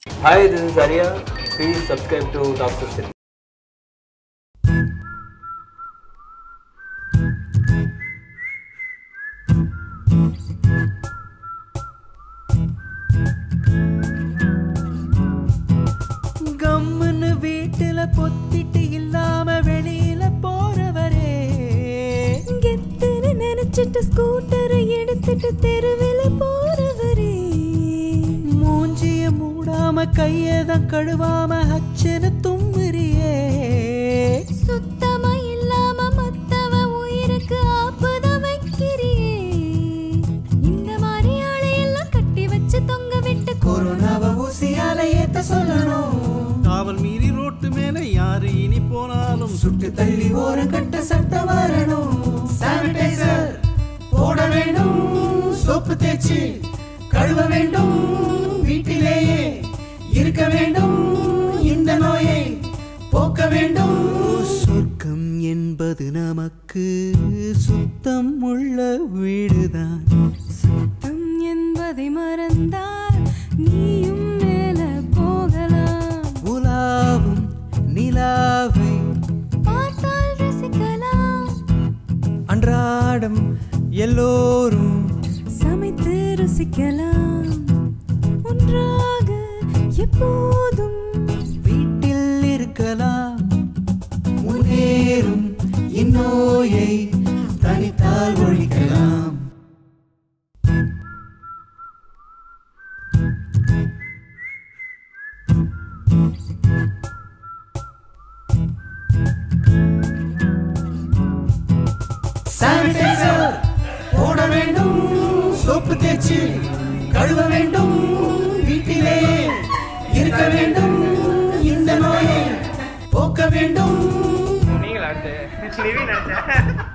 Hi, this is Arya. Please subscribe to Doctor City. கம்முன்னு வீட்டுல பொத்திட்டு இல்லாம வெளியில போறவரே கெத்துன்னு நினைச்சிட்டு ஸ்கூட்டரை எடுத்துட்டு தெருவில் போறவரே மூஞ்சிய மூடாம கையதான் கழுவாம அச்சன தும்முறியே சுத்தமா இல்லாம மத்தவ உயிருக்கு ஆப்புதான் வைக்கிறியே இந்த மாதிரி ஆளையெல்லாம் கட்டி வச்சு தொங்க விட்டு கொரோனாவை ஊசியால ஏத்த சொல்லணும் காவல் மீறி ரோட்டு மேல யாரு இனி போனாலும் சுட்டு தள்ளி ஓரம் கட்ட சட்டம் வரணும் சானிடைசர் போட வேண்டும் சோப்பு தேய்ச்சி கழுவ வேண்டும் வீட்டிலேயே இருக்க வேண்டும் இந்த நோயை போக்க வேண்டும் சொர்க்கம் என்பது நமக்கு சுத்தம் உள்ள வீடுதான் சுத்தம் என்பதை மறந்தால் நீயும் மேல போகலாம் உலாவும் நிலாவை பார்த்தால் ரசிக்கலாம் அன்றாடம் எல்லோரும் சமைத்து ருசிக்கலாம் ஒன்றாக எப்போதும் வீட்டில் இருக்கலாம் முன்னேறும் இந்நோயை தனித்தால் ஒழிக்கலாம் சானிடைசர் போட வேண்டும் சோப்பு தேய்ச்சி கழுவ வேண்டும் வீட்டிலேயே இருக்க வேண்டும் இந்த நோயை போக்க வேண்டும் நீங்களா அடுத்து நிவி நினைச்சேன்